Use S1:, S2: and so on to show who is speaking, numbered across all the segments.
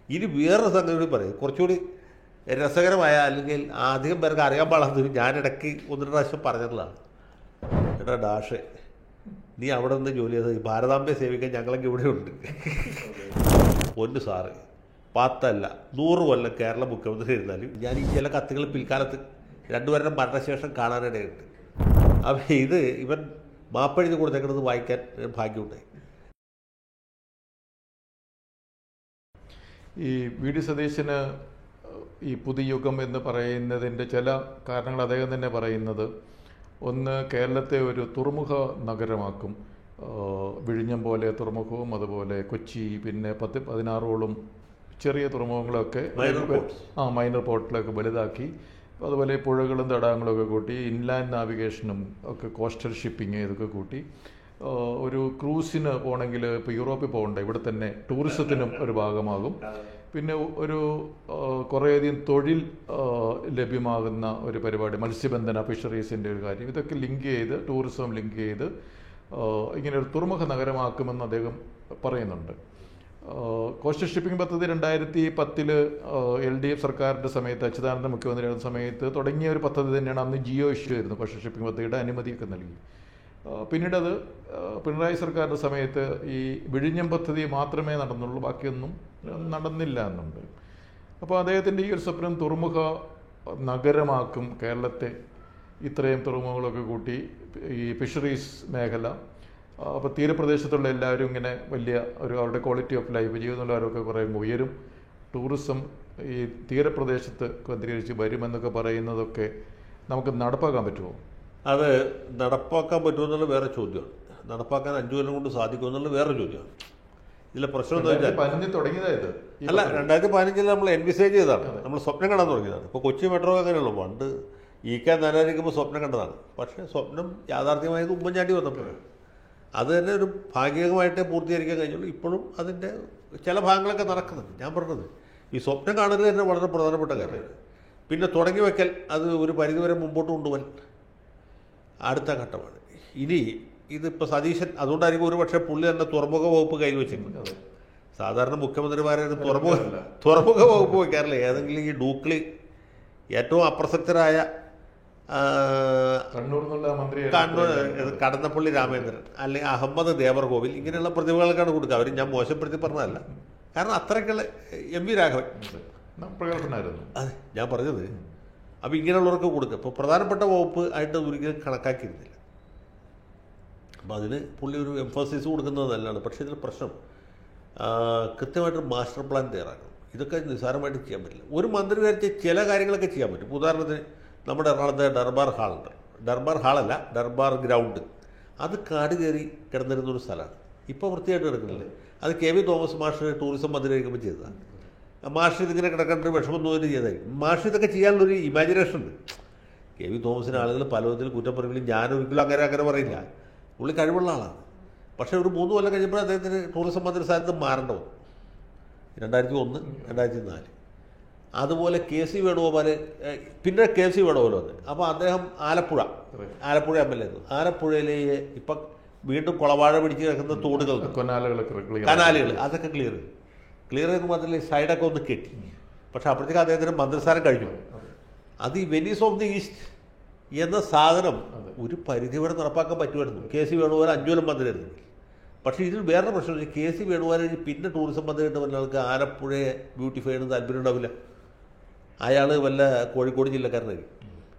S1: ഇനി വേറൊരു സംഗതി കൂടി പറയും കുറച്ചുകൂടി രസകരമായ അല്ലെങ്കിൽ അധികം പേർക്ക് അറിയാൻ പാടാത്തത് ഞാൻ ഇടയ്ക്ക് ഒന്ന് രണ്ട് പ്രാവശ്യം പറഞ്ഞിട്ടുള്ളതാണ് എടാ ഡാഷ് നീ അവിടെ നിന്ന് ജോലി ചെയ്തത് ഈ ഭാരതാംബയെ സേവിക്കാൻ ഞങ്ങളൊക്കെ ഇവിടെ ഉണ്ട് പൊന്നു സാറ് പത്തല്ല നൂറ് കൊല്ലം കേരള മുഖ്യമന്ത്രി ഇരുന്നാലും ഞാൻ ഈ ചില കത്തുകൾ പിൽക്കാലത്ത് രണ്ടുപേരുടെ മരണശേഷം കാണാനിടയുണ്ട് അപ്പം ഇത് ഇവൻ മാപ്പഴുതി കൊടുത്തേക്കുന്നത് വായിക്കാൻ ഭാഗ്യമുണ്ടായി
S2: ഈ വി ഡി സതീശന് ഈ പുതുയുഗം എന്ന് പറയുന്നതിൻ്റെ ചില കാരണങ്ങൾ അദ്ദേഹം തന്നെ പറയുന്നത് ഒന്ന് കേരളത്തെ ഒരു തുറമുഖ നഗരമാക്കും ആ, വിഴിഞ്ഞം പോലെ തുറമുഖവും അതുപോലെ കൊച്ചി പിന്നെ പത്ത് പതിനാറോളം ചെറിയ തുറമുഖങ്ങളൊക്കെ
S1: Minor ports.
S2: ആ മൈനർ പോർട്ടിലൊക്കെ വലുതാക്കി അതുപോലെ പുഴകളും തടാകങ്ങളും ഒക്കെ കൂട്ടി ഇൻലാൻഡ് നാവിഗേഷനും ഒക്കെ കോസ്റ്റൽ ഷിപ്പിംഗ് ഇതൊക്കെ കൂട്ടി ആ, ഒരു ക്രൂസിന് പോകണമെങ്കിൽ ഇപ്പോൾ യൂറോപ്പിൽ പോകണ്ട ഇവിടെ തന്നെ ടൂറിസത്തിനും ഒരു ഭാഗമാകും പിന്നെ ഒരു ആ, കുറേയധികം തൊഴിൽ ആ, ലഭ്യമാകുന്ന ഒരു പരിപാടി മത്സ്യബന്ധന ഫിഷറീസിൻ്റെ ഒരു കാര്യം ഇതൊക്കെ ലിങ്ക് ചെയ്ത് ടൂറിസം ലിങ്ക് ചെയ്ത് ആ, ഇങ്ങനെ ഒരു തുറമുഖ നഗരമാക്കുമെന്ന് അദ്ദേഹം പറയുന്നുണ്ട് കോസ്റ്റൽ ഷിപ്പിംഗ് പദ്ധതി രണ്ടായിരത്തി പത്തില് എൽ ഡി എഫ് സർക്കാരിൻ്റെ സമയത്ത് അച്യുതാനന്ദ മുഖ്യമന്ത്രിയായിരുന്ന സമയത്ത് തുടങ്ങിയ ഒരു പദ്ധതി തന്നെയാണ് അന്ന് ജിയോ ഇഷ്യൂ ആയിരുന്നു കോസ്റ്റൽ ഷിപ്പിംഗ് പദ്ധതിയുടെ അനുമതിയൊക്കെ നൽകി ആ, പിന്നീട് അത് ആ, പിണറായി സർക്കാരിൻ്റെ സമയത്ത് ഈ വിഴിഞ്ഞം പദ്ധതി മാത്രമേ നടന്നുള്ളൂ ബാക്കിയൊന്നും നടന്നില്ല എന്നുണ്ട് അപ്പോൾ അദ്ദേഹത്തിൻ്റെ ഈ ഒരു സ്വപ്നം തുറമുഖ നഗരമാക്കും കേരളത്തെ ഇത്രയും തുറമുഖങ്ങളൊക്കെ കൂട്ടി ഈ ഫിഷറീസ് മേഖല അപ്പോൾ തീരപ്രദേശത്തുള്ള എല്ലാവരും ഇങ്ങനെ വലിയ ഒരു അവരുടെ ക്വാളിറ്റി ഓഫ് ലൈഫ് ജീവിതനിലവാരമൊക്കെ കുറേ ഉയരും ടൂറിസം ഈ തീരപ്രദേശത്ത് കേന്ദ്രീകരിച്ച് വരുമെന്നൊക്കെ പറയുന്നതൊക്കെ നമുക്ക് നടപ്പാക്കാൻ പറ്റുമോ
S1: അത് നടപ്പാക്കാൻ പറ്റുമെന്നുള്ള വേറെ ചോദ്യമാണ് നടപ്പാക്കാൻ അഞ്ചു കൊല്ലം കൊണ്ട് സാധിക്കുമെന്നുള്ള വേറെ ചോദ്യമാണ് ഇതിലെ പ്രശ്നം എന്താ വെച്ചാൽ
S2: പതിനഞ്ച് തുടങ്ങിയതായത് ഈ
S1: അല്ല രണ്ടായിരത്തി പതിനഞ്ചിൽ നമ്മൾ എൻവിസേജ് ചെയ്തതാണ് നമ്മൾ സ്വപ്നം കാണാൻ തുടങ്ങിയതാണ് ഇപ്പോൾ കൊച്ചി മെട്രോ അങ്ങനെയുള്ളൂ പണ്ട് ഈ കെ നാനായിരിക്കുമ്പോൾ സ്വപ്നം കണ്ടതാണ് പക്ഷേ സ്വപ്നം യാഥാർത്ഥ്യമായത് ഉമ്മൻചാണ്ടി വന്നപ്പോഴാണ് അത് തന്നെ ഒരു ഭാഗികമായിട്ടേ പൂർത്തീകരിക്കാൻ കഴിഞ്ഞുള്ളൂ ഇപ്പോഴും അതിൻ്റെ ചില ഭാഗങ്ങളൊക്കെ നടക്കുന്നുണ്ട് ഞാൻ പറഞ്ഞത് ഈ സ്വപ്നം കാണുന്നത് തന്നെ വളരെ പ്രധാനപ്പെട്ട കാര്യമാണ് പിന്നെ തുടങ്ങി വെക്കൽ അത് ഒരു പരിധിവരെ മുമ്പോട്ട് കൊണ്ടുപോകാൻ അടുത്ത ഘട്ടമാണ് ഇനി ഇതിപ്പോൾ സതീശൻ അതുകൊണ്ടായിരിക്കും ഒരു പക്ഷേ പുള്ളി തന്നെ തുറമുഖ വകുപ്പ് കയ്യിൽ വെച്ചിട്ടുണ്ട് സാധാരണ മുഖ്യമന്ത്രിമാരെ ഇത് തുറമുഖ തുറമുഖ വകുപ്പ് വയ്ക്കാറില്ല ഏതെങ്കിലും ഈ ഡൂക്കിളി ഏറ്റവും അപ്രസക്തരായ ആ,
S2: കണ്ണൂർ എന്നുള്ള മന്ത്രി
S1: കണ്ണൂർ കടന്നപ്പള്ളി രാമേന്ദ്രൻ അല്ലെങ്കിൽ അഹമ്മദ് ദേവർകോവിൽ ഇങ്ങനെയുള്ള പ്രതിഭകൾക്കാണ് കൊടുക്കുക അവർ ഞാൻ മോശപ്പെടുത്തി പറഞ്ഞതല്ല കാരണം അത്രയ്ക്കുള്ള എം വി രാഘവൻ
S2: പ്രഗത്ഭനായിരുന്നു
S1: അതെ ഞാൻ പറഞ്ഞത് അപ്പോൾ ഇങ്ങനെയുള്ളവർക്ക് കൊടുക്കുക ഇപ്പോൾ പ്രധാനപ്പെട്ട വകുപ്പ് ആയിട്ട് ഒരിക്കലും കണക്കാക്കിയിരുന്നില്ല അപ്പോൾ അതിന് പുള്ളി ഒരു എംഫോസിസ് കൊടുക്കുന്നത് നല്ലതാണ് പക്ഷേ ഇതിൽ പ്രശ്നം ആ, കൃത്യമായിട്ട് മാസ്റ്റർ പ്ലാൻ തയ്യാറാക്കണം ഇതൊക്കെ നിസ്സാരമായിട്ട് ചെയ്യാൻ പറ്റില്ല ഒരു മന്ത്രി വരച്ച ചില കാര്യങ്ങളൊക്കെ ചെയ്യാൻ പറ്റും ഉദാഹരണത്തിന് നമ്മുടെ എറണാകുളത്തെ ഡർബാർ ഹാളുണ്ട് ഡർബാർ ഹാളല്ല ഡർബാർ ഗ്രൗണ്ട് അത് കാട് കയറി കിടന്നിരുന്ന ഒരു സ്ഥലമാണ് ഇപ്പോൾ വൃത്തിയായിട്ട് കിടക്കുന്നില്ലേ അത് കെ വി തോമസ് മാഷ് ടൂറിസം മന്ത്രിയായിരിക്കുമ്പോൾ ചെയ്തതാണ് മാഷ് ഇതിങ്ങനെ കിടക്കേണ്ട വിഷമം തോന്നി ചെയ്തായിരിക്കും മാഷ് ഇതൊക്കെ ചെയ്യാനുള്ളൊരു ഇമാജിനേഷൻ ഉണ്ട് കെ വി തോമസിന് ആളുകൾ പല വിധത്തിൽ കുറ്റം പറയുമെങ്കിലും ഞാൻ ഒരിക്കലും അങ്ങനെ അങ്ങനെ പറയില്ല പുള്ളി കഴിവുള്ള ആളാണ് പക്ഷേ ഒരു മൂന്ന് കൊല്ലം കഴിഞ്ഞപ്പോൾ അദ്ദേഹത്തിന് ടൂറിസം മന്ത്രി സ്ഥാനത്ത് മാറേണ്ട വന്നു രണ്ടായിരത്തി ഒന്ന് രണ്ടായിരത്തി നാല് അതുപോലെ കെ സി വേണുഗോപാൽ ഏഹ്, പിന്നെ കെ സി വേണുഗോപാൽ വന്നു അപ്പോൾ അദ്ദേഹം Alappuzha Alappuzha M L A ആയിരുന്നു ആലപ്പുഴയിലെ ഇപ്പം വീണ്ടും കുളവാഴ പിടിച്ച് കിടക്കുന്ന തോടുകൾ
S2: കൊനാലുകളൊക്കെ clear
S1: കനാലുകൾ അതൊക്കെ ക്ലിയർ ചെയ്തു ക്ലിയർ ചെയ്ത് മാത്രമല്ല ഈ സൈഡൊക്കെ ഒന്ന് കെട്ടി പക്ഷെ അപ്പോഴത്തേക്ക് അദ്ദേഹത്തിന് മന്ത്രിസ്ഥാനം കഴിഞ്ഞു അത് ഈ വെനീസ് ഓഫ് ദി ഈസ്റ്റ് എന്ന സാധനം ഒരു പരിധി വരെ നടപ്പാക്കാൻ പറ്റുമായിരുന്നു കെ സി വേണുഗോപാൽ അഞ്ചോലം മന്ത്രിയായിരുന്നു പക്ഷേ ഇതിൽ വേറെ പ്രശ്നം വെച്ചാൽ കെ സി വേണുഗോപാൽ ഇനി പിന്നെ ടൂറിസം മന്ത്രിയായിട്ട് വല്ല ആൾക്ക് ആലപ്പുഴയെ ബ്യൂട്ടിഫൈ ചെയ്യുന്ന താല്പര്യം ഉണ്ടാവില്ല അയാൾ വല്ല കോഴിക്കോട് ജില്ലക്കാരനായിരിക്കും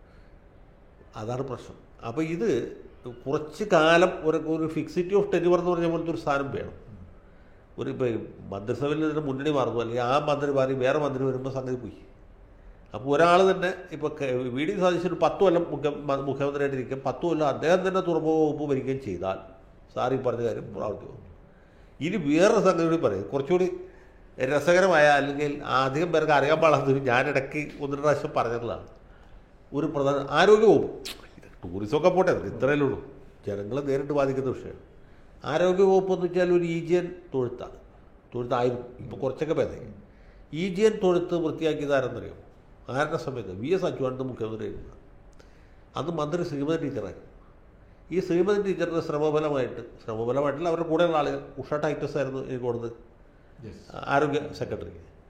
S1: അതാണ് പ്രശ്നം അപ്പോൾ ഇത് കുറച്ച് കാലം ഒരു ഒരു ഫിക്സിറ്റി ഓഫ് ടെലിവർ എന്ന് പറഞ്ഞ പോലത്തെ ഒരു സാധനം വേണം ഒരു ഇപ്പോൾ മന്ത്രിസഭയിൽ ഇതിന് മുന്നണി മാറുന്നു അല്ലെങ്കിൽ ആ മന്ത്രി മാറി വേറെ മന്ത്രി വരുമ്പോൾ സംഗതി പോയി അപ്പോൾ ഒരാൾ തന്നെ ഇപ്പോൾ വി ഡി സതീശന് പത്ത് കൊല്ലം മുഖ്യ മ- മുഖ്യമന്ത്രിയായിട്ടിരിക്കും പത്ത് കൊല്ലം അദ്ദേഹം തന്നെ തുറമുഖ വകുപ്പ് ഭരിക്കുകയും ചെയ്താൽ സാർ ഈ പറഞ്ഞ കാര്യം പ്രാവർത്തികം ഇനി വേറൊരു സംഗതി കൂടി പറയും കുറച്ചുകൂടി രസകരമായ അല്ലെങ്കിൽ അധികം പേർക്ക് അറിയാൻ പാടാത്തത് ഞാൻ ഇടയ്ക്ക് ഒന്ന് രണ്ട് പ്രാവശ്യം പറഞ്ഞിട്ടുള്ളതാണ് ഒരു പ്രധാന ആരോഗ്യ വകുപ്പ് ടൂറിസമൊക്കെ പോട്ടെ അത് ഇത്രയല്ലേ ഉള്ളൂ ജനങ്ങളെ നേരിട്ട് ബാധിക്കുന്ന വിഷയമാണ് ആരോഗ്യ വകുപ്പ് എന്ന് വെച്ചാൽ ഒരു ഈജിയൻ തൊഴുത്താണ് തൊഴുത്തായിരുന്നു ഇപ്പോൾ കുറച്ചൊക്കെ ഭേദമായി ഈജിയൻ തൊഴുത്ത് വൃത്തിയാക്കിയത് ആരെന്നറിയോ ആരുടെ സമയത്ത് വി എസ് അച്യുതാനന്ദ മുഖ്യമന്ത്രിയായിരുന്നു അന്ന് മന്ത്രി ശ്രീമതി ടീച്ചറായിരുന്നു ഈ ശ്രീമതി ടീച്ചറുടെ ശ്രമഫലമായിട്ട് ശ്രമഫലമായിട്ടല്ല അവരുടെ കൂടെയുള്ള ആളുകൾ ഉഷ ടൈറ്റസ് ആയിരുന്നു എനിക്ക് കൊടുത്തത്
S2: Yes.
S1: ആരോഗ്യ സെക്രട്ടറി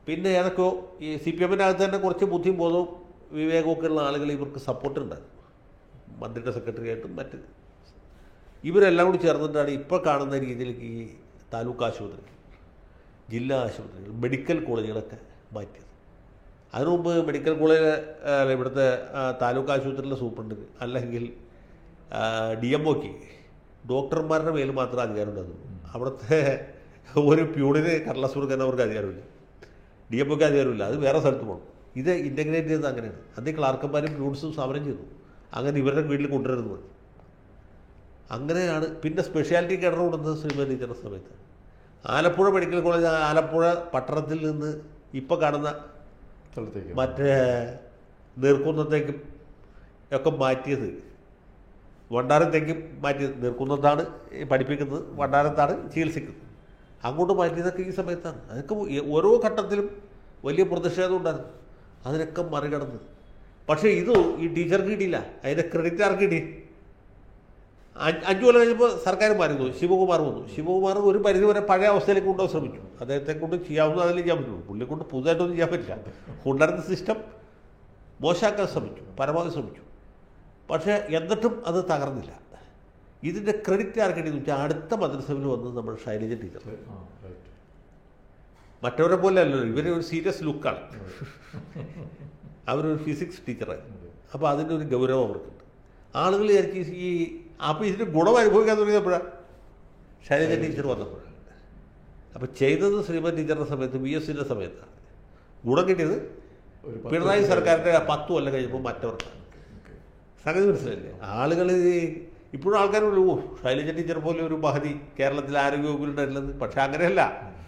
S1: പിന്നെ ഏതൊക്കെയോ ഈ സി പി എമ്മിൻ്റെ അകത്ത് തന്നെ കുറച്ച് ബുദ്ധിയും ബോധവും വിവേകമൊക്കെ ഉള്ള ആളുകൾ ഇവർക്ക് സപ്പോർട്ട് ഉണ്ടായിരുന്നു മന്ത്രിയുടെ സെക്രട്ടറി ആയിട്ടും മറ്റ് ഇവരെല്ലാം കൂടി ചേർന്നിട്ടാണ് ഇപ്പോൾ കാണുന്ന രീതിയിലേക്ക് ഈ താലൂക്ക് ആശുപത്രി ജില്ലാ ആശുപത്രികൾ മെഡിക്കൽ കോളേജുകളൊക്കെ മാറ്റിയത് അതിനു മുമ്പ് മെഡിക്കൽ കോളേജ് ആ, ഇവിടുത്തെ ആ, താലൂക്ക് ആശുപത്രിയിലെ സൂപ്രണ്ടിന് അല്ലെങ്കിൽ ഡി എം ഒക്ക് ഡോക്ടർമാരുടെ മേൽ മാത്രം അധികാരം ഉണ്ടായിരുന്നു അവിടുത്തെ ഒരു പ്യൂണിന് കടലാസ് കൊടുക്കാൻ അവർക്ക് അധികാരമില്ല ഡി എം ഒക്ക് അധികാരമില്ല അത് വേറെ സ്ഥലത്ത് പോകണം ഇത് ഇൻ്റഗ്രേറ്റ് ചെയ്തത് അങ്ങനെയാണ് അന്നേ ക്ലാർക്കന്മാരും പ്യൂൺസും സമരം ചെയ്തു അങ്ങനെ ഇവരുടെ വീട്ടിൽ കൊണ്ടുവരുന്നത് അങ്ങനെയാണ് പിന്നെ സ്പെഷ്യാലിറ്റി കിണർ കൊടുത്തത് ശ്രീമതി ടീച്ചറുടെ സമയത്ത് ആലപ്പുഴ മെഡിക്കൽ കോളേജ് ആലപ്പുഴ പട്ടണത്തിൽ നിന്ന് ഇപ്പോൾ കാണുന്ന
S2: സ്ഥലത്തേക്ക്
S1: മറ്റേ നീർക്കുന്നത്തേക്കും ഒക്കെ മാറ്റിയത് വണ്ടാരത്തേക്ക് മാറ്റിയത് നീർക്കുന്നത്താണ് ഈ പഠിപ്പിക്കുന്നത് വണ്ടാരത്താണ് ചികിത്സിക്കുന്നത് അങ്ങോട്ട് മാറ്റിയതൊക്കെ ഈ സമയത്താണ് അതൊക്കെ ഈ ഓരോ ഘട്ടത്തിലും വലിയ പ്രതിഷേധം ഉണ്ടായിരുന്നു അതിനൊക്കെ മറികടന്ന് പക്ഷേ ഇത് ഈ ടീച്ചർക്ക് കിട്ടിയില്ല അതിൻ്റെ ക്രെഡിറ്റ് ആർക്ക് കിട്ടി അഞ്ച് അഞ്ച് കൊല്ലം കഴിഞ്ഞപ്പോൾ സർക്കാർ മാറി വന്നു ശിവകുമാർ വന്നു ശിവകുമാർ ഒരു പരിധി വരെ പഴയ അവസ്ഥയിലേക്ക് കൊണ്ടുപോകാൻ ശ്രമിച്ചു അദ്ദേഹത്തെ കൊണ്ട് ചെയ്യാവുന്ന അതിൽ ചെയ്യാൻ പറ്റുള്ളൂ പുള്ളിയെ കൊണ്ട് പുതുതായിട്ടൊന്നും ചെയ്യാൻ പറ്റില്ല ഉണ്ടായിരുന്ന സിസ്റ്റം മോശമാക്കാൻ ശ്രമിച്ചു പരമാവധി ശ്രമിച്ചു പക്ഷേ എന്നിട്ടും അത് തകർന്നില്ല ഇതിൻ്റെ ക്രെഡിറ്റ് ആർക്ക് കിട്ടിയെന്ന് വെച്ചാൽ അടുത്ത മന്ത്രിസഭയിൽ വന്നത് നമ്മുടെ ശൈലജ ടീച്ചർ
S2: ആ, right.
S1: മറ്റവരെ പോലെ അല്ലല്ലോ ഇവർ ഒരു സീരിയസ് ലുക്കാണ് അവരൊരു ഫിസിക്സ് ടീച്ചറാണ് അപ്പോൾ അതിൻ്റെ ഒരു ഗൗരവം അവർക്കുണ്ട് ആളുകൾ വിചാരിക്കും ഈ അപ്പോൾ ഇതിന് ഗുണം അനുഭവിക്കാൻ തുടങ്ങിയപ്പോഴാണ് ശൈലജ ടീച്ചർ വന്നപ്പോഴാണ് അപ്പോൾ ചെയ്തത് ശ്രീമതി ടീച്ചറുടെ സമയത്ത് ബി എസ് സിൻ്റെ സമയത്താണ് ഗുണം കിട്ടിയത്
S2: ഒരു പത്ത്
S1: പിണറായി സർക്കാരിൻ്റെ പത്ത് കൊല്ലം കഴിഞ്ഞപ്പോൾ മറ്റവർക്കാണ് സംഗതി മനസ്സിലായില്ലേ ആളുകൾ ഇപ്പോഴും ആൾക്കാർ ഓ ശൈലജ ടീച്ചർ പോലെ ഒരു മഹതി കേരളത്തിൽ ആരോഗ്യ വകുപ്പിലുണ്ടായിരുന്നത് പക്ഷെ അങ്ങനെയല്ല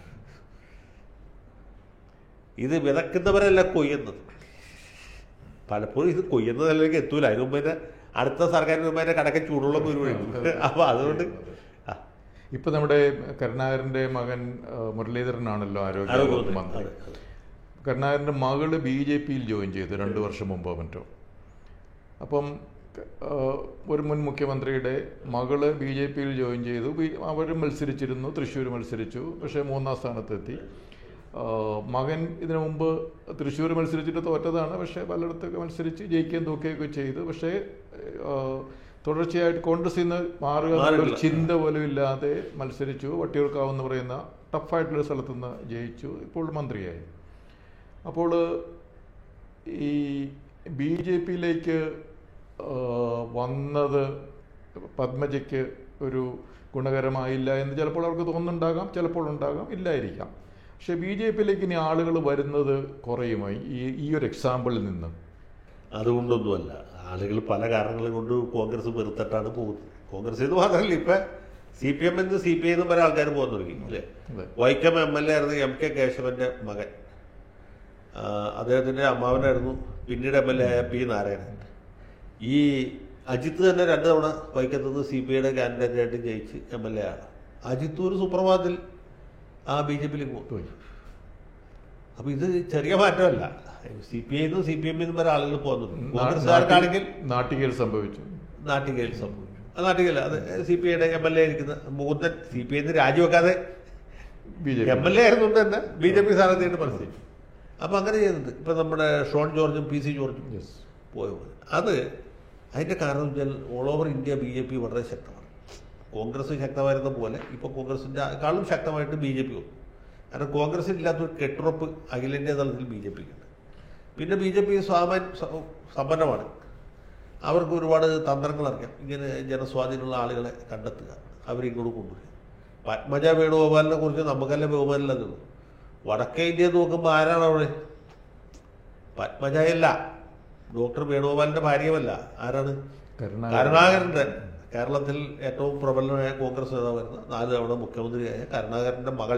S1: ഇത് വിതക്കുന്നവരല്ല കൊയ്യുന്നത് പലപ്പോഴും ഇത് കൊയ്യുന്നതിലേക്ക് എത്തൂല അതിന് മുമ്പ് തന്നെ അടുത്ത സർക്കാരിന് മുമ്പ് തന്നെ കടക്ക ചൂടുള്ള ഒരു അപ്പോൾ അതുകൊണ്ട് ആ,
S2: ഇപ്പൊ നമ്മുടെ കരുണാകരന്റെ മകൻ ആ, മുരളീധരനാണല്ലോ ആരോഗ്യ
S1: ആരോഗ്യ
S2: വകുപ്പ്
S1: മന്ത്രി.
S2: മന്ത്രി
S1: അതെ, അതെ.
S2: കരുണാകരന്റെ മകള് ബി ജെ പിയിൽ ജോയിൻ ചെയ്തു രണ്ട് വർഷം മുമ്പോ മറ്റോ അപ്പം ആ, ഒരു മുൻ മുഖ്യമന്ത്രിയുടെ മകള് ബി ജെ പിയിൽ ജോയിൻ ചെയ്തു അവർ മത്സരിച്ചിരുന്നു തൃശ്ശൂർ മത്സരിച്ചു പക്ഷേ മൂന്നാം സ്ഥാനത്തെത്തി ആ, മകൻ ഇതിനു മുമ്പ് തൃശ്ശൂർ മത്സരിച്ചിട്ട് തോറ്റതാണ് പക്ഷേ പലയിടത്തൊക്കെ മത്സരിച്ച് ജയിക്കുകയും തോക്കുകയൊക്കെ ചെയ്തു പക്ഷേ ആ, തുടർച്ചയായിട്ട് കോൺഗ്രസിൽ നിന്ന് മാറുക എന്നുള്ളൊരു
S1: മാറിയില്ല.
S2: ചിന്ത പോലും ഇല്ലാതെ മത്സരിച്ചു വട്ടിയൂർക്കാവ് എന്ന് പറയുന്ന ടഫായിട്ടുള്ള സ്ഥലത്തു നിന്ന് ജയിച്ചു ഇപ്പോൾ മന്ത്രിയായി അപ്പോൾ ഈ ബി ജെ പിയിലേക്ക് വന്നത് പത്മജയ്ക്ക് ഒരു ഗുണകരമായില്ല എന്ന് ചിലപ്പോൾ അവർക്ക് തോന്നുന്നുണ്ടാകാം ചിലപ്പോൾ ഉണ്ടാകാം ഇല്ലായിരിക്കാം പക്ഷെ ബി ജെ പിയിലേക്ക് ഇനി ആളുകൾ വരുന്നത് കുറയുമായി ഈ ഈ ഒരു എക്സാമ്പിളിൽ നിന്ന്
S1: അതുകൊണ്ടൊന്നുമല്ല ആളുകൾ പല കാരണങ്ങൾ കൊണ്ട് കോൺഗ്രസ് വെറുത്തിട്ടാണ് പോകുന്നത് കോൺഗ്രസ് എന്ന് മാത്രമല്ല ഇപ്പം സി പി എം എന്ന് സി പി ഐ എന്ന് പല ആൾക്കാർ പോകാൻ തുടങ്ങി അല്ലേ
S2: അതെ
S1: വൈക്കം എം എൽ എ ആയിരുന്നു എം കെ കേശവന്റെ മകൻ ആ, അദ്ദേഹത്തിന്റെ അമ്മാവനായിരുന്നു പിന്നീട് എം എൽ എ ആയ പി നാരായണൻ ഈ അജിത്ത് തന്നെ രണ്ട് തവണ വൈക്കത്ത് നിന്ന് സി പി ഐയുടെ കാൻഡിഡേറ്റായിട്ട് ജയിച്ച് എം എൽ എ ആണ് അജിത്ത് ഒരു സുപ്രഭാതത്തിൽ ആ ബി ജെ പിയിലേക്ക് പോകും
S2: പോയി
S1: അപ്പൊ ഇത് ചെറിയ മാറ്റമല്ല സി പി ഐ നിന്നും സി പി എമ്മിൽ നിന്നും വരെ ആളുകൾ പോകുന്നുണ്ട് കോൺഗ്രസ്സുകാർക്കാണെങ്കിൽ
S2: നാട്ടികയിൽ സംഭവിച്ചു
S1: നാട്ടികയിൽ സംഭവിച്ചു അത് നാട്ടികയില്ല അത് സി പി ഐയുടെ എം എൽ എ ഇരിക്കുന്ന മുകുന്ദൻ സി പി ഐന്ന് രാജിവെക്കാതെ
S2: B J
S1: M L A ആയിരുന്നുകൊണ്ട് തന്നെ ബി ജെ പി സ്ഥാനത്തായിട്ട് മത്സരിച്ചു അപ്പൊ അങ്ങനെ ചെയ്യുന്നുണ്ട് ഇപ്പൊ നമ്മുടെ ഷോൺ ജോർജും പി സി ജോർജും
S2: യെസ്
S1: പോയ പോലെ അത് അതിന്റെ കാരണം എന്ന് വെച്ചാൽ all over India B J P വളരെ ശക്തമാണ് കോൺഗ്രസ് ശക്തമായിരുന്ന പോലെ ഇപ്പൊ കോൺഗ്രസിന്റെ കാളും ശക്തമായിട്ട് ബി ജെ പി വന്നു കാരണം കോൺഗ്രസിന് ഇല്ലാത്തൊരു കെട്ടുറപ്പ് അഖിലേന്ത്യാ തലത്തിൽ ബി ജെ പിക്കുണ്ട് പിന്നെ ബി ജെ പി സ്വാമൻ സമ്പന്നമാണ് അവർക്ക് ഒരുപാട് തന്ത്രങ്ങൾ അറിയാം ഇങ്ങനെ ജനസ്വാധീനമുള്ള ആളുകളെ കണ്ടെത്തുക അവരിങ്ങോട്ട് കൊണ്ടുവരിക പത്മജ വേണുഗോപാലിനെ കുറിച്ച് നമുക്കല്ല ബഹുമാനമില്ലെന്നുള്ളൂ വടക്കേ ഇന്ത്യ നോക്കുമ്പോൾ ആരാണ് അവിടെ പത്മജയല്ല ഡോക്ടർ വേണുഗോപാലിന്റെ ഭാര്യയുമല്ല ആരാണ്
S2: കരുണാകരൻ
S1: കരുണാകരന്റെ കേരളത്തിൽ ഏറ്റവും പ്രബലമായ കോൺഗ്രസ് നേതാവായിരുന്ന നാല് തവണ മുഖ്യമന്ത്രിയായ കരുണാകരന്റെ മകൾ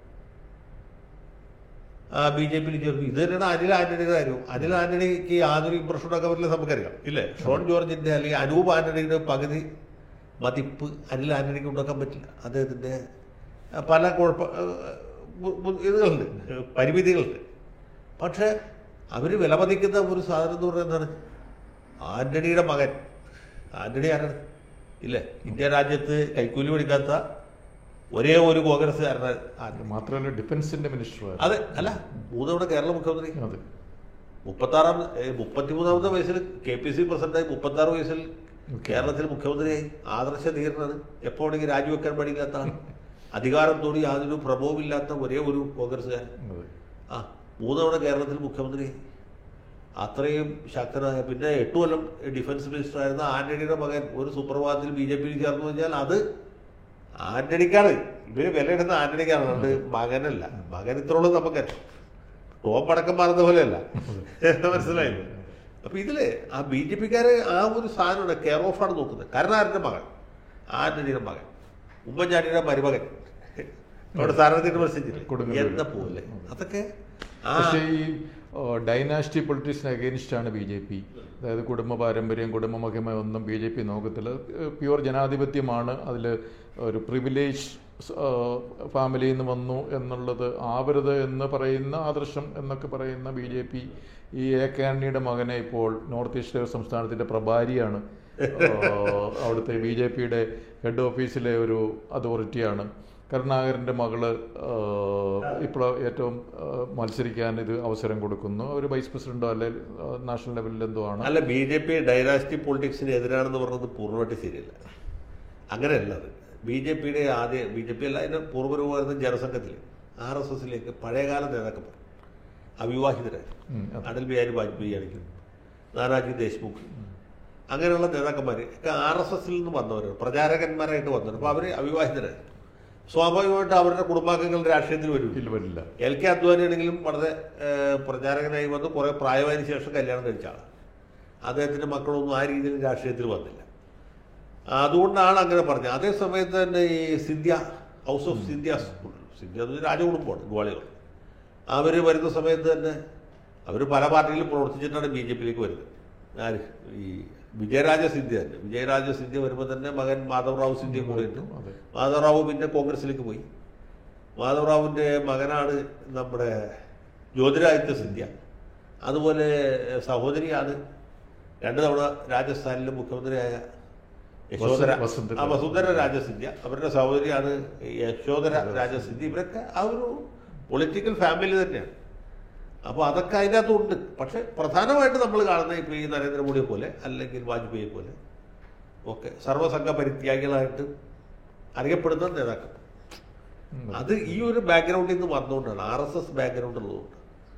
S1: ആ ബി ജെ പിയിൽ ചേർന്നു ഇത് തന്നെയാണ് അനിൽ ആന്റണിയുടെ കാര്യവും അനിൽ ആന്റണിക്ക് യാതൊരു ഇമ്പ്രഷൻ ഉണ്ടാക്കാൻ പറ്റില്ല നമുക്കറിയാം ഇല്ലേ ഷോൺ ജോർജിന്റെ അല്ലെങ്കിൽ അനൂപ് ആന്റണിയുടെ പകുതി മതിപ്പ് അനിൽ ആന്റണിക്ക് ഉണ്ടാക്കാൻ പറ്റില്ല അദ്ദേഹത്തിന്റെ ആ, പല കുഴപ്പ ആ, ബു- ബു- ഇതുകളുണ്ട് പരിമിതികളുണ്ട് പക്ഷെ അവർ വിലമതിക്കുന്ന ഒരു സാധനം എന്ന് പറയുന്നത് എന്താണ് ആന്റണിയുടെ മകൻ ആന്റണി ആരാണ് ഇല്ലേ ഇന്ത്യ രാജ്യത്ത് കൈക്കൂലി പഠിക്കാത്ത ഒരേ ഒരു കോൺഗ്രസ്സുകാരനെ ആദ്യം
S2: മാത്രമല്ല ഡിഫൻസിന്റെ മിനിസ്റ്റർ
S1: അതെ അല്ല മൂന്ന് തവണ കേരള മുഖ്യമന്ത്രി
S2: അതെ
S1: മുപ്പത്താറാം മുപ്പത്തിമൂന്നാമത്തെ വയസ്സിൽ കെ പി സി പ്രസിഡന്റായി മുപ്പത്തി ആറ് വയസ്സിൽ കേരളത്തിൽ മുഖ്യമന്ത്രിയായി ആദർശ ധീരനാണ് എപ്പോ വേണമെങ്കിൽ രാജിവെക്കാൻ പാടില്ലാത്ത ആൾ അധികാരം തോടി യാതൊരു പ്രഭവുമില്ലാത്ത ഒരേ ഒരു കോൺഗ്രസ്സുകാരൻ
S2: അതെ
S1: ആ മൂന്ന് തവണ കേരളത്തിൽ മുഖ്യമന്ത്രി അത്രയും ശക്തനായ പിന്നെ എട്ട് കൊല്ലം ഡിഫൻസ് മിനിസ്റ്റർ ആയിരുന്ന ആന്റണിയുടെ മകൻ ഒരു സുപ്രഭാതത്തിൽ ബി ജെ പിയിൽ ചേർന്നു കഴിഞ്ഞാൽ അത് ആന്റണിക്കാണ് ഇവര് വിലയിടുന്ന ആന്റണിക്കാണ് അതുകൊണ്ട് മകനല്ല മകൻ ഇത്രോളം നമുക്ക് ടോം പടക്കം മാറുന്ന പോലെയല്ല മനസ്സിലായില്ലേ അപ്പൊ ഇതില് ആ ബി ജെ പിക്കാര് ആ ഒരു സാധനമാണ് കെയർ ഓഫ് ആണ് നോക്കുന്നത് കരുണാകരന്റെ മകൻ ആന്റണിയുടെ മകൻ ഉമ്മൻചാണ്ടിയുടെ മരുമകൻ അവിടെ സ്ഥാനാർത്ഥിയുടെ മത്സരിച്ചില്ലേ
S2: കൊടുങ്ങല്ലൂര്.
S1: എന്താ പോലെ അതൊക്കെ ആ
S2: പക്ഷേ ഈ ഡൈനാസ്റ്റി പൊളിറ്റിക്സിന് അഗേൻസ്റ്റ് ആണ് ബി ജെ പി അതായത് കുടുംബ പാരമ്പര്യം കുടുംബ മഹിമ ഒന്നും ബി ജെ പി നോക്കത്തില്ല പ്യുവർ ജനാധിപത്യമാണ് അതിൽ ഒരു പ്രിവിലേജ് ഫാമിലിയിൽ നിന്ന് വന്നു എന്നുള്ളത് ആവരുത് എന്ന് പറയുന്ന ആദർശം എന്നൊക്കെ പറയുന്ന ബി ജെ പി ഈ എ കെ ആന്റണിയുടെ മകനെ ഇപ്പോൾ നോർത്ത് ഈസ്റ്റ് സംസ്ഥാനത്തിന്റെ പ്രഭാരിയാണ് ഏഹ്, അവിടുത്തെ ബി ജെ പിയുടെ ഹെഡ് ഓഫീസിലെ ഒരു അതോറിറ്റിയാണ് കരുണാകരൻ്റെ മകള് ഇപ്പോൾ ഏറ്റവും ആ, മത്സരിക്കാൻ ഇത് അവസരം കൊടുക്കുന്നു ഒരു വൈസ് പ്രസിഡന്റോ അല്ലെ ആ, നാഷണൽ ലെവലിൽ എന്തോ ആണ്
S1: അല്ല ബി ജെ പി ഡൈനാസ്റ്റി പൊളിറ്റിക്സിന് എതിരാണെന്ന് പറഞ്ഞത് പൂർണ്ണമായിട്ട് ശരിയല്ല അങ്ങനെയല്ല അത് ബി ജെ പിയുടെ ആദ്യ ബി ജെ പി അല്ല അതിന്റെ പൂർവ്വരൂപമായിരുന്ന ജനസംഘത്തിൽ ആർ എസ് എസിലേക്ക് പഴയകാല നേതാക്കന്മാർ അവിവാഹിതരായി
S2: ഉം, അതെ.
S1: അടൽ ബിഹാരി വാജ്പേയി ആണെങ്കിലും നാനാജി ദേശ്മുഖ് അങ്ങനെയുള്ള നേതാക്കന്മാർ ഒക്കെ ആർ എസ് എസിൽ നിന്ന് വന്നവരാണ് പ്രചാരകന്മാരായിട്ട് വന്നവർ അപ്പോൾ അവർ അവിവാഹിതരായി സ്വാഭാവികമായിട്ട് അവരുടെ കുടുംബാംഗങ്ങൾ രാഷ്ട്രീയത്തിൽ വരും
S2: ഇല്ല വരില്ല
S1: എൽ കെ അദ്വാനിയാണെങ്കിലും വളരെ ഏഹ്, പ്രചാരകനായി വന്ന് കുറെ പ്രായമായതിനു ശേഷം കല്യാണം കഴിച്ച ആളാണ് അദ്ദേഹത്തിന്റെ മക്കളൊന്നും ആ രീതിയിൽ രാഷ്ട്രീയത്തിൽ വന്നില്ല അതുകൊണ്ടാണ് അങ്ങനെ പറഞ്ഞത് അതേ സമയത്ത് തന്നെ ഈ സിന്ധ്യ ഹൗസ് ഓഫ് സിന്ധ്യ സിന്ധ്യ എന്ന് പറഞ്ഞാൽ രാജകുടുംബമാണ് ഗോളികൾ അവർ വരുന്ന സമയത്ത് തന്നെ അവർ പല പാർട്ടിയിലും പ്രവർത്തിച്ചിട്ടാണ് ബി ജെ പിയിലേക്ക് വരുന്നത് ആര് ഈ വിജയരാജ സിന്ധ്യ തന്നെ വിജയരാജ സിന്ധ്യ വരുമ്പോൾ തന്നെ മകൻ മാധവറാവു സിന്ധ്യ കൂടെ ഉണ്ട്
S2: അതെ
S1: മാധവറാവു പിന്നെ കോൺഗ്രസിലേക്ക് പോയി മാധവറാവുവിൻ്റെ മകനാണ് നമ്മുടെ ജ്യോതിരാദിത്യ സിന്ധ്യ അതുപോലെ സഹോദരിയാണ് രണ്ട് തവണ രാജസ്ഥാനിലെ മുഖ്യമന്ത്രിയായ യശോധര
S2: വസു- വസുന്ധര.
S1: ആ വസുന്ധര രാജസിന്ധ്യ അവരുടെ സഹോദരിയാണ് യശോധര രാജസിന്ധ്യ ഇവരൊക്കെ ആ ഒരു പൊളിറ്റിക്കൽ ഫാമിലി തന്നെയാണ് അപ്പോൾ അതൊക്കെ അതിനകത്തുണ്ട് പക്ഷെ പ്രധാനമായിട്ട് നമ്മൾ കാണുന്ന ഇപ്പോൾ ഈ നരേന്ദ്രമോദിയെ പോലെ അല്ലെങ്കിൽ വാജ്പേയിയെ പോലെ ഒക്കെ സർവ്വസംഘ പരിത്യാഗികളായിട്ട് അറിയപ്പെടുന്ന നേതാക്കൾ
S2: ഉം,
S1: അത് ഈ ഒരു ബാക്ക്ഗ്രൗണ്ടിൽ നിന്ന് വന്നുകൊണ്ടാണ് ആർ എസ് എസ് ബാക്ക്ഗ്രൗണ്ട് ഉള്ളതുകൊണ്ട്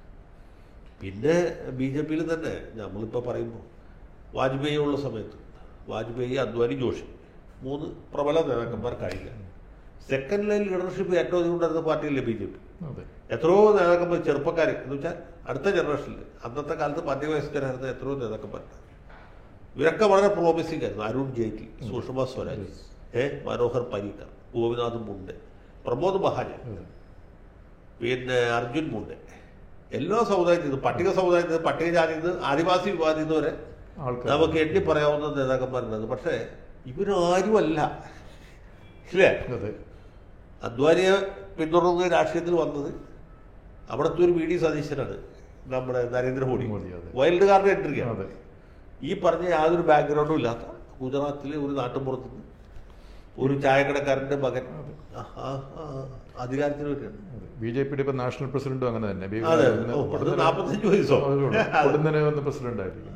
S1: പിന്നെ ബി ജെ പിയിൽ തന്നെ നമ്മളിപ്പോൾ പറയുമ്പോൾ വാജ്പേയി ഉള്ള സമയത്ത് വാജ്പേയി അദ്വാനി ജോഷി മൂന്ന് പ്രബല നേതാക്കന്മാർ കഴിയില്ല സെക്കൻഡ് ലൈൻ ലീഡർഷിപ്പ് ഏറ്റവും അധികം ഉണ്ടായിരുന്ന പാർട്ടിയല്ലേ ബി ജെ പി
S2: അതെ
S1: എത്രയോ നേതാക്കന്മാർ ചെറുപ്പക്കാർ എന്ന് വെച്ചാൽ അടുത്ത ജനറേഷനിൽ അന്നത്തെ കാലത്ത് മധ്യവയസ്കരായിരുന്ന എത്രയോ നേതാക്കന്മാരുണ്ട് ഇവരൊക്കെ വളരെ പ്രോമിസിംഗ് ആയിരുന്നു അരുൺ ജെയ്റ്റ്ലി സുഷമ സ്വരാജ് ഏ മനോഹർ പരീക്കർ ഗോപിനാഥ് മുണ്ടെ പ്രമോദ് മഹാജൻ
S2: അതെ
S1: പിന്നെ അർജുൻ മുണ്ടെ എല്ലാ സമുദായത്തിൽ നിന്ന് പട്ടിക സമുദായത്തിൽ നിന്ന് പട്ടികജാതിയിൽ നിന്ന് ആദിവാസി വിഭാഗത്തിൽ നിന്ന് വരെ
S2: ആൾക്കാർ
S1: നമുക്ക് എണ്ണി പറയാവുന്ന നേതാക്കന്മാരുണ്ട് പക്ഷേ ഇവരാരുമല്ല ഇല്ലേ
S2: അതെ
S1: അദ്വാനിയെ പിന്തുടർന്ന് രാഷ്ട്രീയത്തിൽ വന്നത് അവിടുത്തെ ഒരു വി ഡി സതീശനാണ് നമ്മുടെ നരേന്ദ്രമോദി
S2: മോദി, അതെ.
S1: വൈൽഡ് കാർഡ് എൻട്രിയാണ്
S2: അതെ
S1: ഈ പറഞ്ഞ യാതൊരു ബാക്ക്ഗ്രൗണ്ടും ഇല്ലാത്ത ഗുജറാത്തിലെ ഒരു നാട്ടുമ്പുറത്ത് നിന്ന് ഒരു ചായക്കടക്കാരന്റെ മകൻ ആ, ആ, ആ, അധികാരത്തിൽ വരികയാണ്
S2: ബി ജെ പിയുടെ ഇപ്പൊ നാഷണൽ പ്രസിഡന്റും അങ്ങനെ തന്നെ ബി-
S1: അതെ
S2: ഇന്ന്
S1: ഓ, അത്
S2: പൊടുന്നനെ-
S1: നാൽപ്പത്തഞ്ച് വയസ്സോ
S2: അതുകൊണ്ട് പൊടുന്നനെ വന്ന് പ്രസിഡന്റ് ആയിരിക്കും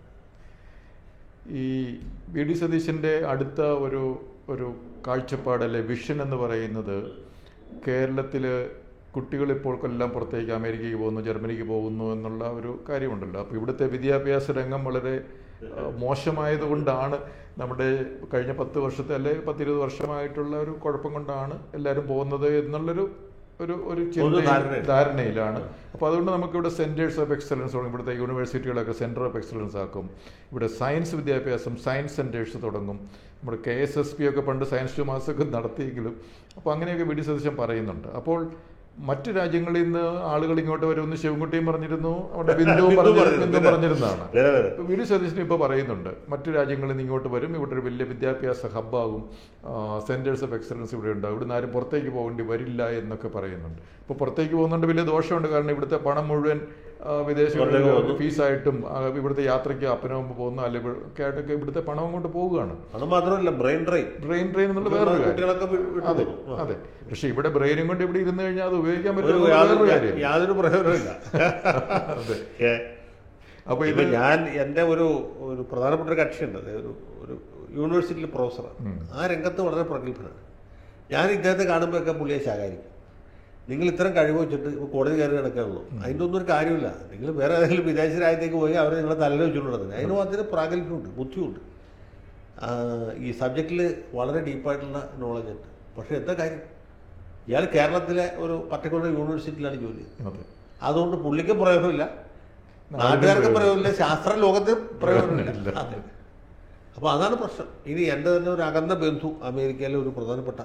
S2: ഈ വി ഡി സതീശന്റെ അടുത്ത ഒരു ഒരു കാഴ്ചപ്പാട് അല്ലെ വിഷൻ എന്ന് പറയുന്നത് കേരളത്തിൽ കുട്ടികൾ ഇപ്പോൾ കൊല്ലം പുറത്തേക്ക് അമേരിക്കയ്ക്ക് പോകുന്നു ജർമ്മനിക്ക് പോകുന്നു എന്നുള്ള ഒരു കാര്യമുണ്ടല്ലോ അപ്പോൾ ഇവിടുത്തെ വിദ്യാഭ്യാസ രംഗം വളരെ ആ, മോശമായതുകൊണ്ടാണ് നമ്മുടെ കഴിഞ്ഞ പത്ത് വർഷത്തെ അല്ലെ പത്തിരുപത് വർഷമായിട്ടുള്ള ഒരു കുഴപ്പം കൊണ്ടാണ് എല്ലാവരും പോകുന്നത് എന്നുള്ളൊരു ഒരു ഒരു ചിന്ത
S1: ധാരണയുണ്ട്.
S2: ധാരണയിലാണ് അപ്പോൾ അതുകൊണ്ട് നമുക്കിവിടെ സെൻറ്റേഴ്സ് ഓഫ് എക്സലൻസ് തുടങ്ങും ഇവിടുത്തെ യൂണിവേഴ്സിറ്റികളൊക്കെ സെൻറ്റർ ഓഫ് എക്സലൻസ് ആക്കും ഇവിടെ സയൻസ് വിദ്യാഭ്യാസം സയൻസ് സെൻറ്റേഴ്സ് തുടങ്ങും നമ്മുടെ കെ എസ് എസ് പി ഒക്കെ പണ്ട് സയൻസ് ടു മാസമൊക്കെ നടത്തിയെങ്കിലും അപ്പോൾ അങ്ങനെയൊക്കെ വി ഡി സതീശൻ പറയുന്നുണ്ട് അപ്പോൾ മറ്റു രാജ്യങ്ങളിൽ നിന്ന് ആളുകൾ ഇങ്ങോട്ട് വരുമെന്ന് ശിവൻകുട്ടിയും പറഞ്ഞിരുന്നു അവിടെ ബിന്ദുവും
S1: ബിന്ദു
S2: പറഞ്ഞു
S1: പറഞ്ഞിരുന്നു.
S2: ബിന്ദു പറഞ്ഞിരുന്നതാണ്
S1: വേറെ വേറെ
S2: ഇപ്പൊ വി ഡി സതീശൻ ഇപ്പോൾ പറയുന്നുണ്ട് മറ്റു രാജ്യങ്ങളിൽ നിന്ന് ഇങ്ങോട്ട് വരും ഇവിടെ ഒരു വലിയ വിദ്യാഭ്യാസ ഹബ്ബാകും സെൻറ്റേഴ്സ് ഓഫ് എക്സലൻസ് ഇവിടെ ഉണ്ടാകും ഇവിടുന്ന് ആരും പുറത്തേക്ക് പോകേണ്ടി വരില്ല എന്നൊക്കെ പറയുന്നുണ്ട് ഇപ്പോൾ പുറത്തേക്ക് പോകുന്നുണ്ട് വലിയ ദോഷമുണ്ട് കാരണം ഇവിടുത്തെ പണം മുഴുവൻ ആ, വിദേശങ്ങളിൽ
S1: പുറത്തേക്ക് പോകുന്നു.
S2: ഫീസായിട്ടും ആ, ഇവിടുത്തെ യാത്രയ്ക്ക് അപ്പനും അമ്മ പോകുന്ന അല്ലെങ്കിൽ ഒക്കെ ആയിട്ടൊക്കെ ഇവിടുത്തെ പണം കൊണ്ട് പോവുകയാണ്
S1: അത് മാത്രമല്ല ബ്രെയിൻ ഡ്രെയിൻ
S2: ബ്രെയിൻ ഡ്രെയിൻ എന്നുള്ള വേറൊരു കാര്യം
S1: കുട്ടികളൊക്കെ വി- വിട്ടു
S2: അതെ
S1: പോകുന്നു.
S2: അതെ പക്ഷെ ഇവിടെ ബ്രെയിനും കൊണ്ട് ഇവിടെ ഇരുന്ന് കഴിഞ്ഞാൽ അത് ഉപയോഗിക്കാൻ
S1: ഒരു
S2: പറ്റുന്ന
S1: യാതൊരു
S2: വേറൊരു കാര്യം
S1: യാതൊരു പ്രയോജനമില്ല
S2: അതെ
S1: ഏ,
S2: അപ്പൊ ഇത്
S1: ഇപ്പൊ ഞാൻ എൻ്റെ ഒരു ഒരു പ്രധാനപ്പെട്ട ഒരു കക്ഷിയുണ്ട് അത് ഒരു ഒരു യൂണിവേഴ്സിറ്റിയിലെ പ്രൊഫസറാണ് ആ രംഗത്ത് വളരെ പ്രഗത്ഭനാണ് ഞാൻ ഇദ്ദേഹത്തെ കാണുമ്പോഴൊക്കെ പുള്ളിയെ ശകാരിക്കും നിങ്ങൾ ഇത്തരം കഴിവ് വെച്ചിട്ട് ഇപ്പൊ കോടതി കയറി കിടക്കാനുള്ളൂ അതിൻ്റെ ഒന്നും ഒരു കാര്യമില്ല നിങ്ങൾ വേറെ ഏതെങ്കിലും വിദേശ രാജ്യത്തേക്ക് പോയി അവരെ നിങ്ങളെ തലയിൽ വെച്ചുകൊണ്ട് നടക്കുന്നത് അതിന് മാത്രമേ പ്രാഗൽഭ്യമുണ്ട് ബുദ്ധിയുണ്ട് ആ, ഈ സബ്ജക്റ്റിൽ വളരെ ഡീപ്പായിട്ടുള്ള നോളജ് ഉണ്ട് പക്ഷേ എന്താ കാര്യം ഇയാൾ കേരളത്തിലെ ഒരു പർട്ടിക്കുലർ യൂണിവേഴ്സിറ്റിയിലാണ് ജോലി ചെയ്യുന്നത്
S2: അതെ
S1: അതുകൊണ്ട് പുള്ളിക്ക് പ്രയോജനമില്ല നാട്ടുകാർക്ക് പ്രയോജനമില്ല ശാസ്ത്ര ലോകത്തിന് പ്രയോജനമില്ല അതെ അപ്പോൾ അതാണ് പ്രശ്നം ഇനി എൻ്റെ തന്നെ ഒരു അകന്ന ബന്ധു അമേരിക്കയിലെ ഒരു പ്രധാനപ്പെട്ട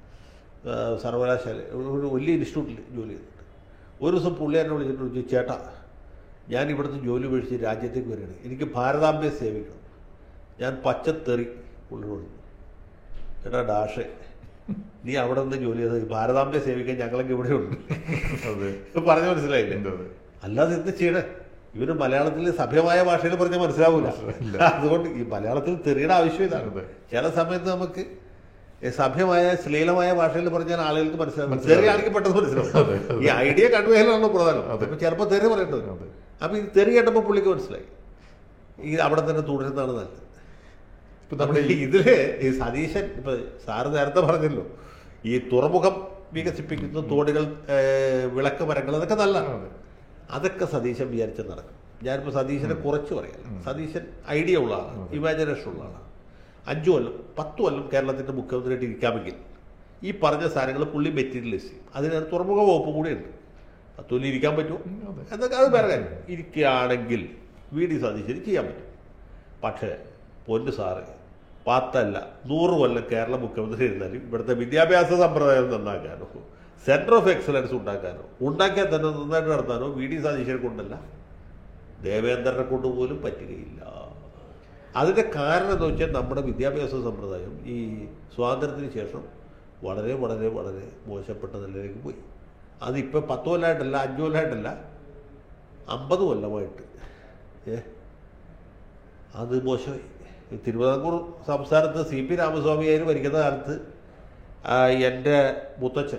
S1: ആ, സർവകലാശാല ഒരു ഒരു വലിയ ഇൻസ്റ്റിറ്റ്യൂട്ടിൽ ജോലി ചെയ്യുന്നുണ്ട് ഒരു ദിവസം പുള്ളി എന്നെ വിളിച്ചിട്ട് ചോദിച്ചു ചേട്ടാ ഞാൻ ഇവിടുത്തെ ജോലി ഉപേക്ഷിച്ച് രാജ്യത്തേക്ക് വരികയാണ് എനിക്ക് ഭാരതാംബയെ സേവിക്കണം ഞാൻ പച്ചത്തെറി പുള്ളി പറഞ്ഞു ചേട്ടാ ഡാഷേ നീ അവിടെ നിന്ന് ജോലി ചെയ്തത് ഭാരതാംബയെ സേവിക്കാൻ ഞങ്ങളൊക്കെ ഇവിടെ ഉണ്ട്
S2: അതെ
S1: പറഞ്ഞു മനസ്സിലായില്ലേ
S2: എന്താ അതെ
S1: അല്ലാതെ എന്ത് ചെയ്യണേ ഇവര് മലയാളത്തിൽ സഭ്യമായ ഭാഷയിൽ പറഞ്ഞാൽ മനസ്സിലാവൂല അതുകൊണ്ട് ഈ മലയാളത്തിൽ തെറിയുടെ ആവശ്യം ഇതാണ്
S2: അതെ.
S1: ചില സമയത്ത് നമുക്ക് ഈ സഭ്യമായ ശ്ലീലമായ ഭാഷയിൽ പറഞ്ഞാൽ ആളുകൾക്ക് മനസ്സിലാവും
S2: മനസ്സിലാവും.
S1: തെറിയാണെങ്കിൽ പെട്ടെന്ന് മനസ്സിലാവും
S2: അതെ, അതെ.
S1: ഈ ഐഡിയ കൺവേയിലാണ് പ്രധാനം
S2: അതെ.
S1: അപ്പൊ ചിലപ്പോൾ തെറി പറയേണ്ടി വരും
S2: അതെ.
S1: അപ്പൊ ഈ തെറി കേട്ടപ്പോൾ പുള്ളിക്ക് മനസ്സിലായി ഈ അവിടെ തന്നെ തുടരുന്നതാണ് നല്ലത്
S2: ഇപ്പൊ നമ്മുടെ
S1: നമ്മുടെ
S2: ഈ
S1: ഇതില് ഈ സതീശൻ ഇപ്പൊ സാറ് നേരത്തെ പറഞ്ഞല്ലോ ഈ തുറമുഖം വികസിപ്പിക്കുന്ന തോടുകൾ ഏഹ്, വിളക്ക് മരങ്ങൾ അതൊക്കെ നല്ലതാണ്
S2: അതെ.
S1: അതൊക്കെ സതീശൻ വിചാരിച്ച നടക്കും ഞാനിപ്പോൾ സതീശനെ കുറച്ച് പറയാം സതീശൻ ഐഡിയ ഉള്ള ആളാണ് ഇമാജിനേഷൻ ഉള്ള ആളാണ് അഞ്ചു കൊല്ലം പത്ത് കൊല്ലം കേരളത്തിന്റെ മുഖ്യമന്ത്രിയായിട്ട് ഇരിക്കാമെങ്കിൽ ഈ പറഞ്ഞ സാധനങ്ങൾ പുള്ളി മെറ്റീരിയലൈസ് ചെയ്യും അതിന് തുറമുഖ വകുപ്പ് കൂടെയുണ്ട് പത്ത് കൊല്ലം ഇരിക്കാൻ പറ്റുമോ
S2: അതെ.
S1: എന്നൊക്കെ അത് വേറെ കാര്യം ഇരിക്കുകയാണെങ്കിൽ വി ഡി സതീശന് ചെയ്യാൻ പറ്റും പക്ഷേ പൊന്നു സാറ് പത്തല്ല നൂറ് കൊല്ലം കേരള മുഖ്യമന്ത്രി ഇരുന്നാലും ഇവിടുത്തെ വിദ്യാഭ്യാസ സമ്പ്രദായം നന്നാക്കാനോ സെന്റർ ഓഫ് എക്സലൻസ് ഉണ്ടാക്കാനോ ഉണ്ടാക്കിയാൽ തന്നെ നന്നായിട്ട് നടത്താനോ വി ഡി സതീശനെ കൊണ്ടല്ല ദേവേന്ദ്രനെ കൊണ്ട് പോലും പറ്റുകയില്ല അതിൻ്റെ കാരണം എന്ന് വെച്ചാൽ നമ്മുടെ വിദ്യാഭ്യാസ സമ്പ്രദായം ഈ സ്വാതന്ത്ര്യത്തിന് ശേഷം വളരെ വളരെ വളരെ മോശപ്പെട്ട നിലയിലേക്ക് പോയി അതിപ്പോൾ പത്ത് കൊല്ലമായിട്ടല്ല അഞ്ച് കൊല്ലമായിട്ടല്ല അമ്പത് കൊല്ലമായിട്ട് ഏ അത് മോശമായി ഈ തിരുവിതാംകൂർ സംസ്ഥാനത്ത് സി പി രാമസ്വാമിയായിരുന്നു ഭരിക്കുന്ന കാലത്ത് ആ, എൻ്റെ മുത്തച്ഛൻ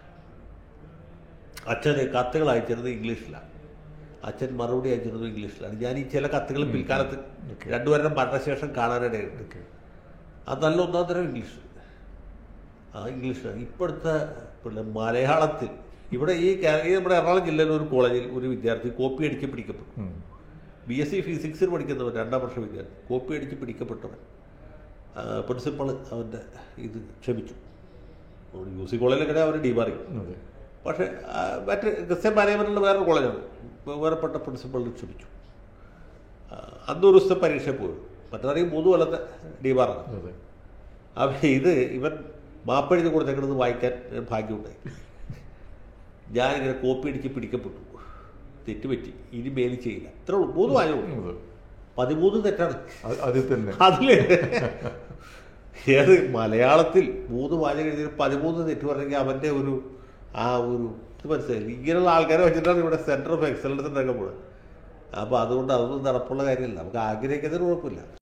S1: അച്ഛന് കത്തുകൾ അയച്ചിരുന്നത് ഇംഗ്ലീഷിലാണ് അച്ഛൻ മറുപടി അയച്ചിരുന്നത് ഇംഗ്ലീഷിലാണ് ഞാൻ ഈ ചില കത്തുകൾ പിൽക്കാലത്ത് രണ്ടുപേരുടെ മരണശേഷം കാണാനിടയുണ്ട് അത് നല്ല ഒന്നാം തരം ഇംഗ്ലീഷ് ആ ഇംഗ്ലീഷാണ് ഇപ്പോഴത്തെ പിന്നെ മലയാളത്തിൽ ഇവിടെ ഈ കേ- ഈ നമ്മുടെ എറണാകുളം ജില്ലയിലെ ഒരു കോളേജിൽ ഒരു വിദ്യാർത്ഥി കോപ്പി അടിച്ച് പിടിക്കപ്പെട്ടു
S2: ഉം.
S1: ബി എസ് സി ഫിസിക്സിൽ പഠിക്കുന്നവൻ രണ്ടാം വർഷ വിദ്യാർത്ഥി കോപ്പി അടിച്ച് പിടിക്കപ്പെട്ടവൻ പ്രിൻസിപ്പൾ അവൻ്റെ ഇത് ക്ഷമിച്ചു യു സി കോളേജിലൊക്കെ അവർ ഡിമാറി
S2: അതെ
S1: പക്ഷേ ആ, മറ്റ് ക്രിസ്ത്യൻ പാരമ്പര്യമുള്ള വേറൊരു കോളേജാണ് വേറെപ്പെട്ട പ്രിൻസിപ്പളിൽ ക്ഷമിച്ചു ആ, അന്ന് ഒരു ദിവസത്തെ പരീക്ഷ പോയി മറ്റാണെങ്കിൽ മൂന്ന് കൊല്ലത്തെ ഡിമാറാണ്
S2: അതെ
S1: അപ്പം ഇത് ഇവൻ മാപ്പെഴുതി കൊടുത്തേക്കണത് വായിക്കാൻ ഭാഗ്യമുണ്ടായി ഞാനിങ്ങനെ കോപ്പി അടിച്ച് പിടിക്കപ്പെട്ടു തെറ്റുപറ്റി ഇനി മേലിൽ ചെയ്യില്ല ഇത്ര ഉള്ളൂ മൂന്ന് വായനയുള്ളൂ
S2: അതെ.
S1: പതിമൂന്ന് തെറ്റാണ്
S2: അത് അതിൽ തന്നെ
S1: അതില് ഏത് മലയാളത്തിൽ മൂന്ന് വാചകം എഴുതി പതിമൂന്ന് തെറ്റ് പറഞ്ഞെങ്കിൽ അവൻ്റെ ഒരു ആ ഒരു ഇത് മനസ്സിലായി ഇങ്ങനെയുള്ള ആൾക്കാരെ വെച്ചിട്ടാണ് ഇവിടെ സെൻറ്റർ ഓഫ് എക്സലൻസിൻ്റെ ഒക്കെ പോകുന്നത് അപ്പോൾ അതുകൊണ്ട് അതൊന്നും നടപ്പുള്ള കാര്യമല്ല നമുക്ക് ആഗ്രഹിക്കുന്നതിന് കുഴപ്പമില്ല